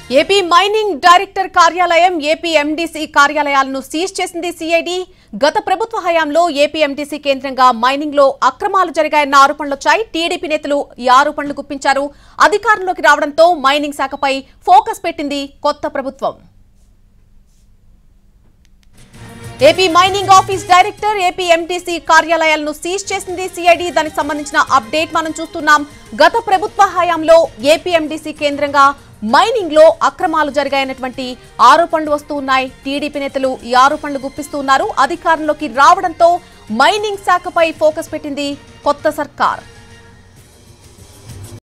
AP mining director కార్యాలయం ఏపీ ఎండీసీ కార్యాలయాలను seize చేసింది సిఐడి గత ప్రభుత్వ హయాంలో ఏపీ ఎండీసీ కేంద్రంగా మైనింగ్ లో అక్రమాలు జరిగాయన్న ఆరోపణలొచ్చాయి టీడీపీ నేతలు ఈ ఆరోపణలు గుప్పించారు అధికారంలోకి రావడంతో మైనింగ్ శాఖపై ఫోకస్ పెట్టింది కొత్త ప్రభుత్వం AP mining office director AP MDC కార్యాలయాలను సీజ్ చేసింది సిఐడి దానికి సంబంధించిన అప్డేట్ మనం చూస్తున్నాం గత ప్రభుత్వ హయాంలో ఏపీ ఎండీసీ కేంద్రంగా మైనింగ్ లో అక్రమాలు జరిగాయన్నటువంటి ఆరోపణలు వస్తూ ఉన్నాయి టీడీపీ నేతలు ఈ ఆరోపణలు గుప్పిస్తూ ఉన్నారు అధికారంలోకి రావడంతో మైనింగ్ శాఖపై ఫోకస్ పెట్టింది కొత్త సర్కార్